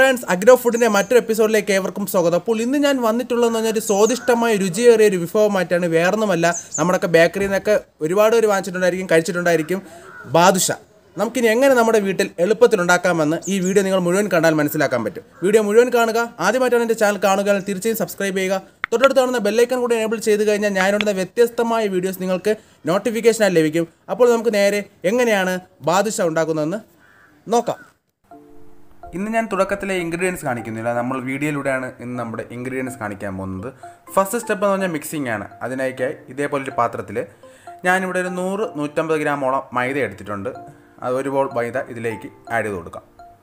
friends agro ഫുഡിൻ്റെ മറ്റൊരു എപ്പിസോഡിലേക്ക് ഏവർക്കും സ്വാഗതം അപ്പോൾ ഇന്ന് ഞാൻ വന്നിട്ടുള്ളതെന്ന് പറഞ്ഞാൽ ഒരു സ്വാദിഷ്ടമായ രുചിയേറിയ ഒരു വിഭവമായിട്ടാണ് വേറൊന്നുമല്ല നമ്മുടെയൊക്കെ ബേക്കറിയിൽ നിന്നൊക്കെ ഒരുപാട് പേര് വാങ്ങിച്ചിട്ടുണ്ടായിരിക്കും കഴിച്ചിട്ടുണ്ടായിരിക്കും ബാദുഷ നമുക്കിനി എങ്ങനെ നമ്മുടെ വീട്ടിൽ എളുപ്പത്തിൽ ഉണ്ടാക്കാമെന്ന് ഈ വീഡിയോ നിങ്ങൾ മുഴുവൻ കണ്ടാൽ മനസ്സിലാക്കാൻ പറ്റും വീഡിയോ മുഴുവൻ കാണുക ആദ്യമായിട്ടാണ് എൻ്റെ ചാനൽ കാണുകയാണെങ്കിൽ തീർച്ചയായും സബ്സ്ക്രൈബ് ചെയ്യുക തൊട്ടടുത്ത് കാണുന്ന ബെല്ലൈക്കൺ കൂടി എനേബിൾ ചെയ്ത് കഴിഞ്ഞാൽ ഞാനിടുന്ന വ്യത്യസ്തമായ വീഡിയോസ് നിങ്ങൾക്ക് നോട്ടിഫിക്കേഷനായി ലഭിക്കും അപ്പോൾ നമുക്ക് നേരെ എങ്ങനെയാണ് ബാദുഷ ഉണ്ടാക്കുന്നതെന്ന് നോക്കാം ഇന്ന് ഞാൻ തുടക്കത്തിലെ ഇൻഗ്രീഡിയൻസ് കാണിക്കുന്നില്ല നമ്മൾ വീഡിയോയിലൂടെയാണ് ഇന്ന് നമ്മുടെ ഇൻഗ്രീഡിയൻസ് കാണിക്കാൻ പോകുന്നത് ഫസ്റ്റ് സ്റ്റെപ്പ് എന്ന് പറഞ്ഞാൽ മിക്സിംഗ് ആണ് അതിനായി ഇതേപോലൊരു പാത്രത്തിൽ ഞാനിവിടെ ഒരു നൂറ് നൂറ്റമ്പത് ഗ്രാമോളം മൈദ എടുത്തിട്ടുണ്ട് അത് ഒരു ബോൾ മൈദ ഇതിലേക്ക് ആഡ് ചെയ്ത് കൊടുക്കാം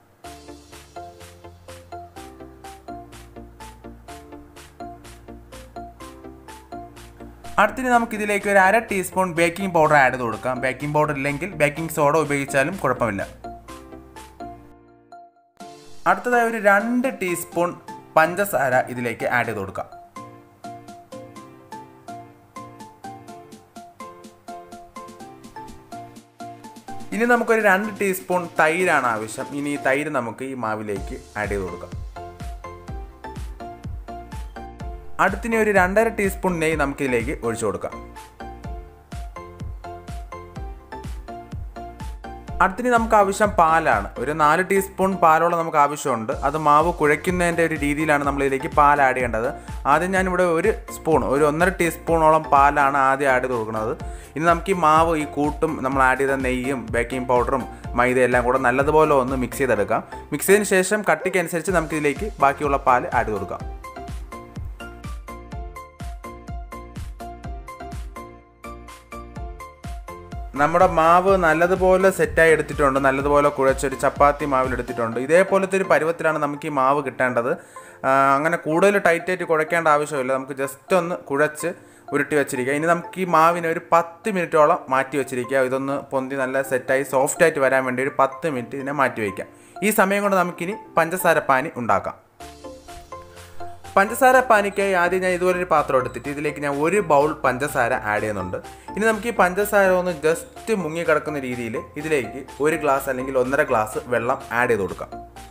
അടുത്തിന് നമുക്ക് ഇതിലേക്ക് ഒരു അര ടീസ്പൂൺ ബേക്കിംഗ് പൗഡർ ആഡ് ചെയ്ത് കൊടുക്കാം ബേക്കിംഗ് പൗഡർ ഇല്ലെങ്കിൽ ബേക്കിംഗ് സോഡ ഉപയോഗിച്ചാലും കുഴപ്പമില്ല അടുത്തതായി ഒരു രണ്ട് ടീസ്പൂൺ പഞ്ചസാര ഇതിലേക്ക് ആഡ് ചെയ്ത് കൊടുക്കാം ഇനി നമുക്കൊരു രണ്ട് ടീസ്പൂൺ തൈരാണ് ആവശ്യം ഇനി ഈ തൈര് നമുക്ക് ഈ മാവിലേക്ക് ആഡ് ചെയ്ത് കൊടുക്കാം അടുത്തിനി ഒരു രണ്ടര ടീസ്പൂൺ നെയ്യ് നമുക്കിതിലേക്ക് ഒഴിച്ചു കൊടുക്കാം അടുത്തിനി നമുക്ക് ആവശ്യം പാലാണ് ഒരു നാല് ടീസ്പൂൺ പാലോളം നമുക്ക് ആവശ്യമുണ്ട് അത് മാവ് കുഴയ്ക്കുന്നതിൻ്റെ ഒരു രീതിയിലാണ് നമ്മൾ ഇതിലേക്ക് പാൽ ആഡ് ചെയ്യേണ്ടത് ആദ്യം ഞാനിവിടെ ഒരു സ്പൂൺ ഒരു ഒന്നര ടീസ്പൂണോളം പാലാണ് ആദ്യം ആഡ് ചെയ്ത് കൊടുക്കുന്നത് ഇനി നമുക്ക് ഈ മാവ് ഈ കൂട്ടും നമ്മൾ ആഡ് ചെയ്ത നെയ്യും ബേക്കിംഗ് പൗഡറും മൈദ എല്ലാം കൂടെ നല്ലതുപോലെ ഒന്ന് മിക്സ് ചെയ്തെടുക്കാം മിക്സ് ചെയ്തതിന് ശേഷം കട്ടിക്കനുസരിച്ച് നമുക്ക് ഇതിലേക്ക് ബാക്കിയുള്ള പാൽ ആഡ് ചെയ്ത് കൊടുക്കാം നമ്മുടെ മാവ് നല്ലതുപോലെ സെറ്റായി എടുത്തിട്ടുണ്ട് നല്ലതുപോലെ കുഴച്ചൊരു ചപ്പാത്തി മാവിലെടുത്തിട്ടുണ്ട് ഇതേപോലത്തെ ഒരു പരുവത്തിലാണ് നമുക്ക് ഈ മാവ് കിട്ടേണ്ടത് ആ, അങ്ങനെ കൂടുതൽ ടൈറ്റായിട്ട് കുഴക്കേണ്ട ആവശ്യമില്ല നമുക്ക് ജസ്റ്റ് ഒന്ന് കുഴച്ച് ഉരുട്ടി വെച്ചിരിക്കുക ഇനി നമുക്ക് ഈ മാവിനെ ഒരു പത്ത് മിനിറ്റോളം മാറ്റി വെച്ചിരിക്കുക ഇതൊന്ന് പൊന്തി നല്ല സെറ്റായി സോഫ്റ്റായിട്ട് വരാൻ വേണ്ടി ഒരു പത്ത് മിനിറ്റ് ഇതിനെ മാറ്റി വയ്ക്കാം ഈ സമയം കൊണ്ട് നമുക്കിനി പഞ്ചസാര പാനി ഉണ്ടാക്കാം പഞ്ചസാര പാനിക്കായി ആദ്യം ഞാൻ ഇതുപോലൊരു പാത്രം എടുത്തിട്ട് ഇതിലേക്ക് ഞാൻ ഒരു ബൗൾ പഞ്ചസാര ആഡ് ചെയ്യുന്നുണ്ട് ഇനി നമുക്ക് ഈ പഞ്ചസാര ഒന്ന് ജസ്റ്റ് മുങ്ങി കിടക്കുന്ന രീതിയിൽ ഇതിലേക്ക് ഒരു ഗ്ലാസ് അല്ലെങ്കിൽ ഒന്നര ഗ്ലാസ് വെള്ളം ആഡ് ചെയ്ത് കൊടുക്കാം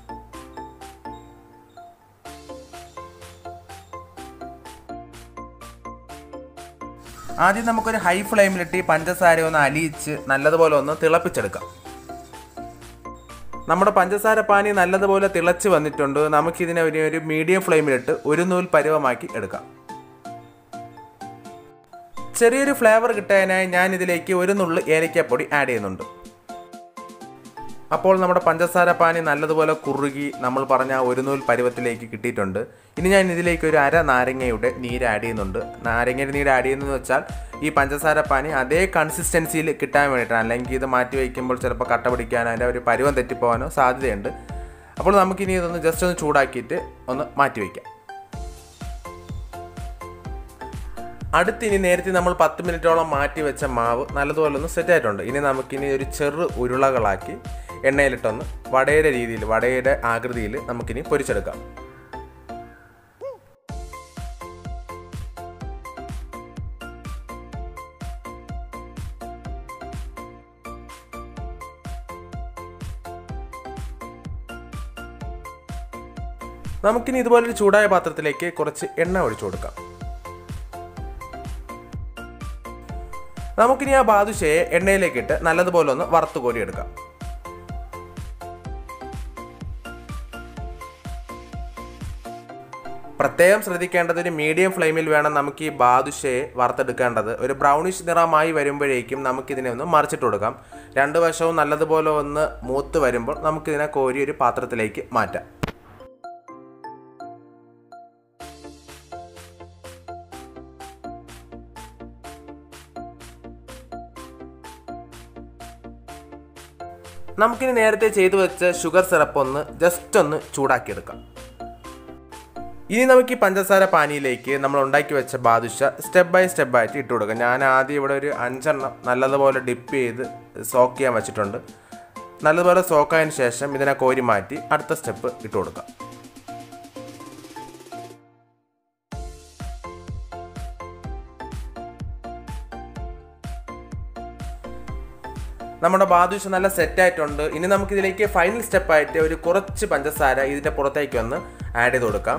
ആദ്യം നമുക്കൊരു ഹൈ ഫ്ലെയിമിലിട്ട് ഈ പഞ്ചസാര ഒന്ന് അലിയിച്ച് നല്ലതുപോലെ ഒന്ന് തിളപ്പിച്ചെടുക്കാം നമ്മുടെ പഞ്ചസാര പാനി നല്ലതുപോലെ തിളച്ച് വന്നിട്ടുണ്ട് നമുക്കിതിനെ ഒരു ഒരു മീഡിയം ഫ്ലെയിമിലിട്ട് ഒരു നൂൽ പരുവമാക്കി എടുക്കാം ചെറിയൊരു ഫ്ലേവർ കിട്ടാനായി ഞാൻ ഇതിലേക്ക് ഒരു നുള്ളു ഏലക്കാപ്പൊടി ആഡ് ചെയ്യുന്നുണ്ട് അപ്പോൾ നമ്മുടെ പഞ്ചസാര പാനി നല്ലതുപോലെ കുറുകി നമ്മൾ പറഞ്ഞ ആ ഒരു നൂൽ പരുവത്തിലേക്ക് കിട്ടിയിട്ടുണ്ട് ഇനി ഞാൻ ഇതിലേക്ക് ഒരു അര നാരങ്ങയുടെ നീര് ആഡ് ചെയ്യുന്നുണ്ട് നാരങ്ങയുടെ നീര് ആഡ് ചെയ്യുന്നതെന്ന് വെച്ചാൽ ഈ പഞ്ചസാര പാനി അതേ കൺസിസ്റ്റൻസിയിൽ കിട്ടാൻ വേണ്ടിയിട്ടാണ് അല്ലെങ്കിൽ ഇത് മാറ്റി വയ്ക്കുമ്പോൾ ചിലപ്പോൾ കട്ട പിടിക്കാനോ അതിൻ്റെ ഒരു പരുവം തെറ്റിപ്പോകാനോ സാധ്യതയുണ്ട് അപ്പോൾ നമുക്കിനി ഇതൊന്ന് ജസ്റ്റ് ഒന്ന് ചൂടാക്കിയിട്ട് ഒന്ന് മാറ്റി വയ്ക്കാം അടുത്തിനി നേരത്തെ നമ്മൾ പത്ത് മിനിറ്റോളം മാറ്റി വെച്ച മാവ് നല്ലതുപോലെ ഒന്ന് സെറ്റ് ആയിട്ടുണ്ട് ഇനി നമുക്കിനി ഒരു ചെറു ഉരുളകളാക്കി എണ്ണയിലിട്ടൊന്ന് വടയുടെ രീതിയിൽ വടയുടെ ആകൃതിയിൽ നമുക്കിനി പൊരിച്ചെടുക്കാം നമുക്കിനി ഇതുപോലൊരു ചൂടായ പാത്രത്തിലേക്ക് കുറച്ച് എണ്ണ ഒഴിച്ചു കൊടുക്കാം നമുക്കിനി ആ ബാദുഷയെ എണ്ണയിലേക്ക് ഇട്ട് നല്ലതുപോലെ ഒന്ന് വറുത്ത് കോരിയെടുക്കാം പ്രത്യേകം ശ്രദ്ധിക്കേണ്ടത് ഒരു മീഡിയം ഫ്ലെയിമിൽ വേണം നമുക്ക് ഈ ബാദുഷയെ വറുത്തെടുക്കേണ്ടത് ഒരു ബ്രൗണിഷ് നിറമായി വരുമ്പോഴേക്കും നമുക്കിതിനെ ഒന്ന് മറിച്ചിട്ട് കൊടുക്കാം രണ്ട് വശവും നല്ലതുപോലെ ഒന്ന് മൂത്ത് വരുമ്പോൾ നമുക്കിതിനെ കോരി ഒരു പാത്രത്തിലേക്ക് മാറ്റാം നമുക്കിനി നേരത്തെ ചെയ്തു വെച്ച ഷുഗർ സിറപ്പ് ഒന്ന് ജസ്റ്റ് ഒന്ന് ചൂടാക്കിയെടുക്കാം ഇനി നമുക്ക് ഈ പഞ്ചസാര പാനിയിലേക്ക് നമ്മൾ ഉണ്ടാക്കി വെച്ച ബാദുഷ സ്റ്റെപ്പ് ബൈ സ്റ്റെപ്പ് ആയിട്ട് ഇട്ട് കൊടുക്കാം ഞാൻ ആദ്യം ഇവിടെ ഒരു അഞ്ചെണ്ണം നല്ലതുപോലെ ഡിപ്പ് ചെയ്ത് സോക്ക് ചെയ്യാൻ വെച്ചിട്ടുണ്ട് നല്ലതുപോലെ സോക്കായതിന് ശേഷം ഇതിനെ കോരി മാറ്റി അടുത്ത സ്റ്റെപ്പ് ഇട്ട് കൊടുക്കാം നമ്മുടെ ബാദുഷ നല്ല സെറ്റായിട്ടുണ്ട് ഇനി നമുക്കിതിലേക്ക് ഫൈനൽ സ്റ്റെപ്പായിട്ട് ഒരു കുറച്ച് പഞ്ചസാര ഇതിൻ്റെ പുറത്തേക്ക് ഒന്ന് ആഡ് ചെയ്ത് കൊടുക്കാം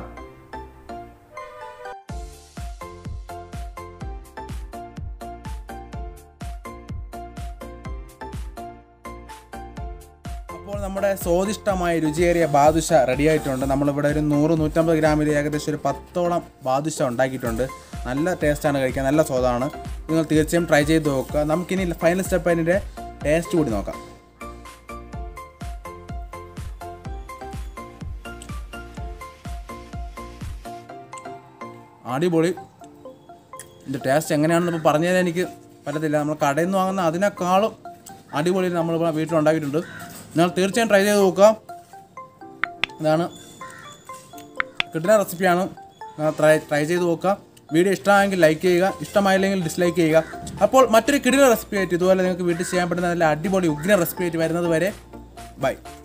അപ്പോൾ നമ്മുടെ സ്വാദിഷ്ടമായ രുചിയേറിയ ബാദുഷ റെഡി ആയിട്ടുണ്ട് നമ്മളിവിടെ ഒരു നൂറ് നൂറ്റമ്പത് ഗ്രാമിൽ ഏകദേശം ഒരു പത്തോളം ബാദുഷ ഉണ്ടാക്കിയിട്ടുണ്ട് നല്ല ടേസ്റ്റാണ് കഴിക്കാൻ നല്ല സ്വാദാണ് നിങ്ങൾ തീർച്ചയായും ട്രൈ ചെയ്ത് നോക്കുക നമുക്കിനി ഫൈനൽ സ്റ്റെപ്പ് അതിൻ്റെ ടേസ്റ്റ് കൂടി നോക്കാം അടിപൊളി ഇതിൻ്റെ ടേസ്റ്റ് എങ്ങനെയാണെന്ന് ഇപ്പോൾ പറഞ്ഞു തരാൻ എനിക്ക് പറ്റത്തില്ല നമ്മൾ കടയിൽ നിന്ന് വാങ്ങുന്ന അതിനേക്കാളും അടിപൊളി നമ്മൾ വീട്ടിലുണ്ടാക്കിയിട്ടുണ്ട് നിങ്ങൾ തീർച്ചയായും ട്രൈ ചെയ്ത് നോക്കുക ഇതാണ് കിട്ടുന്ന റെസിപ്പിയാണ് ട്രൈ ട്രൈ ചെയ്ത് നോക്കുക വീഡിയോ ഇഷ്ടമായെങ്കിൽ ലൈക്ക് ചെയ്യുക ഇഷ്ടമായില്ലെങ്കിൽ ഡിസ്ലൈക്ക് ചെയ്യുക അപ്പോൾ മറ്റൊരു കിടില റെസിപ്പി ആയിട്ട് ഇതുപോലെ നിങ്ങൾക്ക് വീട്ടിൽ ചെയ്യാൻ പറ്റുന്ന നല്ല അടിപൊളി ഉഗ്ര റെസിപ്പി ആയിട്ട് വരുന്നത് വരെ ബൈ